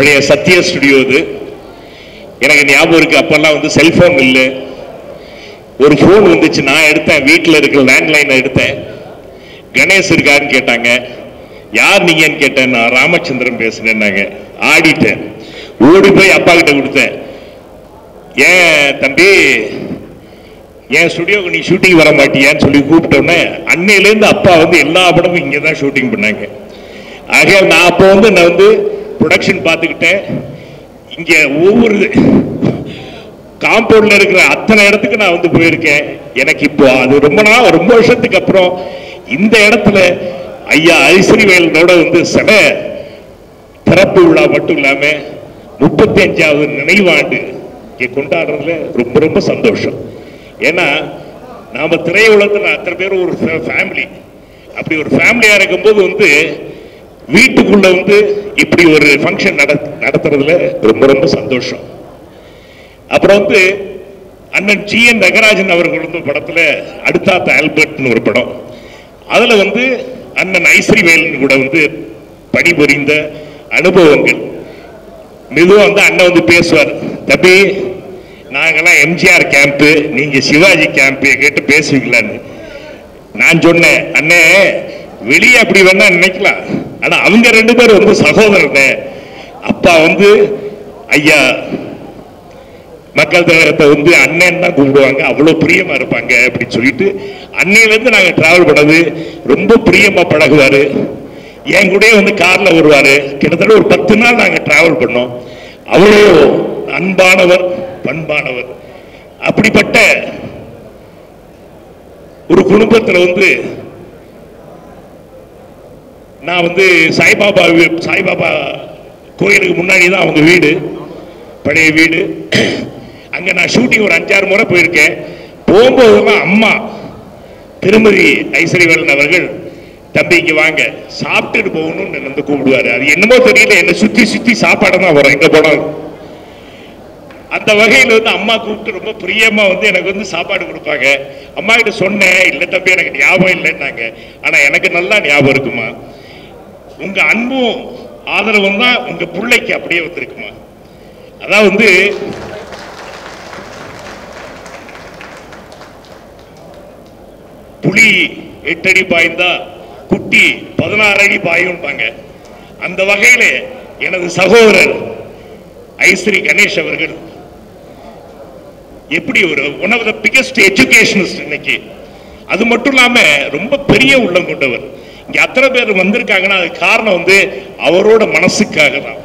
பழைய சத்யா ஸ்டுடியோ இது எனக்கு ஞாபகம் இருக்கு அப்பெல்லாம் வந்து செல்போன் இல்லை ஒரு ஃபோன் வந்துச்சு நான் எடுத்தேன் வீட்டில் இருக்கிற லேண்ட்லைனை எடுத்தேன் கணேஷ் இருக்காருன்னு கேட்டாங்க யார் நீங்கன்னு கேட்டேன் நான் ராமச்சந்திரன் பேசுனேன்னாங்க ஆடிட்டேன் ஓடி போய் அப்பா கிட்ட கொடுத்தேன் ஏன் தம்பி என் ஸ்டுடியோக்கு நீ ஷூட்டிங் வர மாட்டியான்னு சொல்லி கூப்பிட்டோன்னே அன்னையிலேருந்து அப்பா வந்து எல்லா படமும் இங்கே தான் ஷூட்டிங் பண்ணாங்க ஆக நான் அப்போ வந்து நான் வந்து ப்ரொடக்ஷன் பார்த்துக்கிட்டேன் இங்கே ஒவ்வொரு காம்பவுண்ட்ல இருக்கிற அத்தனை இடத்துக்கு நான் வந்து போயிருக்கேன் எனக்கு இப்போ அது ரொம்ப நாள் ரொம்ப வருஷத்துக்கு அப்புறம் இந்த இடத்துல ஐயா ஐஸ்வரிவேலனோட வந்து சில திறப்பு விழா மட்டும் இல்லாம முப்பத்தி அஞ்சாவது நினைவாண்டு இங்க கொண்டாடுறதுல ரொம்ப ரொம்ப சந்தோஷம் ஏன்னா நாம திரையுலகத்துல அத்தனை பேரும் ஒரு ஃபேமிலி அப்படி ஒரு ஃபேமிலியா இருக்கும்போது வந்து வீட்டுக்குள்ள வந்து இப்படி ஒரு ஃபங்க்ஷன் நட நடத்துறதுல ரொம்ப ரொம்ப சந்தோஷம் அப்புறம் வந்து அண்ணன் ஜி என் ரங்கராஜன் அவர்கள் வந்து படத்துல அடுத்தாத்த ஆல்பர்ட்னு ஒரு படம் அதுல வந்து அண்ணன் ஐஸ்வரிவேலன் கூட வந்து பணிபுரிந்த அனுபவங்கள் மெதுவாக வந்து அண்ணன் வந்து பேசுவார் தம்பி நாங்கெல்லாம் எம்ஜிஆர் கேம்ப்பு நீங்க சிவாஜி கேம்ப்பு கேட்டு பேசுவீங்களான்னு நான் சொன்னேன் அண்ணே வெளியே அப்படி வேணா நினைக்கலாம் ஆனா அவங்க ரெண்டு பேரும் வந்து சகோதரனே அப்பா வந்து ஐயா மக்கள் தலைவரத்தை வந்து அண்ணன் தான் கூப்பிடுவாங்க அவ்வளவு பிரியமா இருப்பாங்க அப்படின்னு சொல்லிட்டு அன்னையில இருந்து நாங்க டிராவல் பண்ணது ரொம்ப பிரியமா பழகுவாரு என் கூடயே வந்து கார்ல வருவாரு கிட்டத்தட்ட ஒரு பத்து நாள் நாங்க டிராவல் பண்ணோம் அவ்வளோ அன்பானவர் பண்பானவர் அப்படிப்பட்ட ஒரு குடும்பத்துல வந்து நான் வந்து சாய்பாபா வீ- சாய்பாபா கோயிலுக்கு முன்னாடி தான் அவங்க வீடு பழைய வீடு அங்க நான் ஷூட்டிங் ஒரு அஞ்சாறு முறை போயிருக்கேன் போகும்போதெல்லாம் அம்மா திருமதி ஐஸ்வரிவலன் அவர்கள் தம்பி இங்க வாங்க சாப்பிட்டுட்டு போகணும்னு என்னை வந்து கூப்பிடுவாரு அது என்னமோ தெரியல என்னை சுத்தி சுத்தி சாப்பாடு தான் வரும் எங்க போனாலும் அந்த வகையில் வந்து அம்மா கூப்பிட்டு ரொம்ப பிரியமா வந்து எனக்கு வந்து சாப்பாடு கொடுப்பாங்க அம்மா கிட்ட சொன்னேன் இல்ல தம்பி எனக்கு ஞாபகம் இல்லைன்னாங்க ஆனா எனக்கு நல்லா ஞாபகம் இருக்குமா உங்க அன்பும் ஆதரவும் தான் உங்க பிள்ளைக்கு அப்படியே வந்திருக்குமா அதான் வந்து புலி எட்டடி பாய்ந்தா குட்டி பதினாறு அடி பாயும்பாங்க அந்த வகையில எனது சகோதரர் ஐஸ்வரி கணேஷ் அவர்கள் எப்படி ஒரு one of the biggest educationist இன்னைக்கு அது மட்டும் இல்லாம ரொம்ப பெரிய உள்ளம் கொண்டவர் இங்க அத்தனை பேர் வந்திருக்காங்கன்னா அது காரணம் வந்து அவரோட மனசுக்காக தான்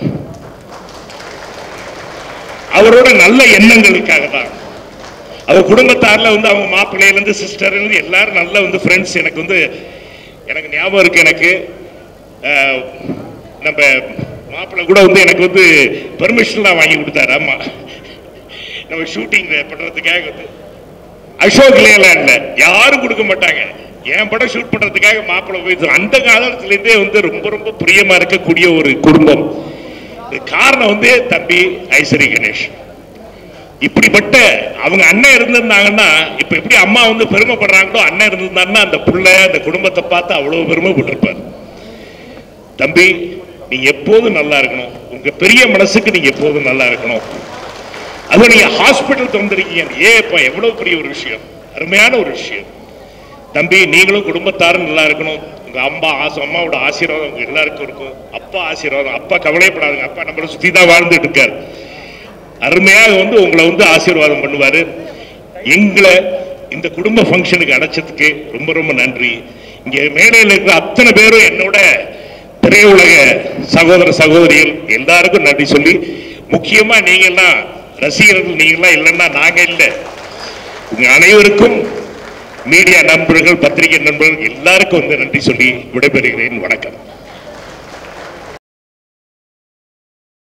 அவரோட நல்ல எண்ணங்களுக்காக தான் அவர் குடும்பத்தார்ல வந்து அவங்க மாப்பிள்ளையில இருந்து சிஸ்டர் இருந்து எல்லாரும் நல்ல வந்து ஃப்ரெண்ட்ஸ் எனக்கு வந்து எனக்கு ஞாபகம் இருக்கு எனக்கு அஹ், நம்ம மாப்பிள்ளை கூட வந்து எனக்கு வந்து பெர்மிஷன்லாம் வாங்கி கொடுத்தாரு ஆமா நம்ம ஷூட்டிங் பண்றதுக்காக வந்து அசோக் லேலாண்ட்ல யாரும் கொடுக்க மாட்டாங்க என் படம் ஷூட் பண்றதுக்காக மாப்பிள்ளை போய் அந்த காலத்துல இருந்தே வந்து ரொம்ப ரொம்ப பிரியமா இருக்கக்கூடிய ஒரு குடும்பம் இது காரணம் வந்து தம்பி ஐஸ்வரி கணேஷ் இப்படிப்பட்ட அவங்க அண்ணன் இருந்திருந்தாங்கன்னா இப்ப எப்படி அம்மா வந்து பெருமைப்படுறாங்களோ அண்ணன் இருந்திருந்தாங்கன்னா அந்த புள்ள அந்த குடும்பத்தை பார்த்து அவ்வளவு பெருமைப்பட்டிருப்பார் தம்பி நீங்க எப்போதும் நல்லா இருக்கணும் உங்க பெரிய மனசுக்கு நீங்க எப்போதும் நல்லா இருக்கணும் அது நீங்க ஹாஸ்பிட்டல் வந்திருக்கீங்க ஏப்பா எவ்வளவு பெரிய ஒரு விஷயம் அருமையான ஒரு விஷயம் தம்பி நீங்களும் குடும்பத்தாரும் நல்லா இருக்கணும் உங்க அம்மா ஆசை அம்மாவோட ஆசீர்வாதம் உங்க எல்லாருக்கும் இருக்கும் அப்பா ஆசீர்வாதம் அப்பா கவலைப்படாதுங்க அப்பா நம்மளை சுத்தி தான் வாழ்ந்துட்டு இருக்காரு அருமையாக வந்து உங்களை வந்து ஆசீர்வாதம் பண்ணுவாரு எங்களை இந்த குடும்ப ஃபங்க்ஷனுக்கு அடைச்சதுக்கு ரொம்ப ரொம்ப நன்றி இங்க மேடையில் இருக்கிற அத்தனை பேரும் என்னோட திரையுலக சகோதர சகோதரிகள் எல்லாருக்கும் நன்றி சொல்லி முக்கியமா நீங்க எல்லாம் ரசிகர்கள் நீங்க எல்லாம் இல்லைன்னா நாங்க இல்லை உங்க அனைவருக்கும் மீடியா நண்பர்கள் பத்திரிகை நண்பர்கள் எல்லாருக்கும் வந்து நன்றி சொல்லி விடைபெறுகிறேன் வணக்கம்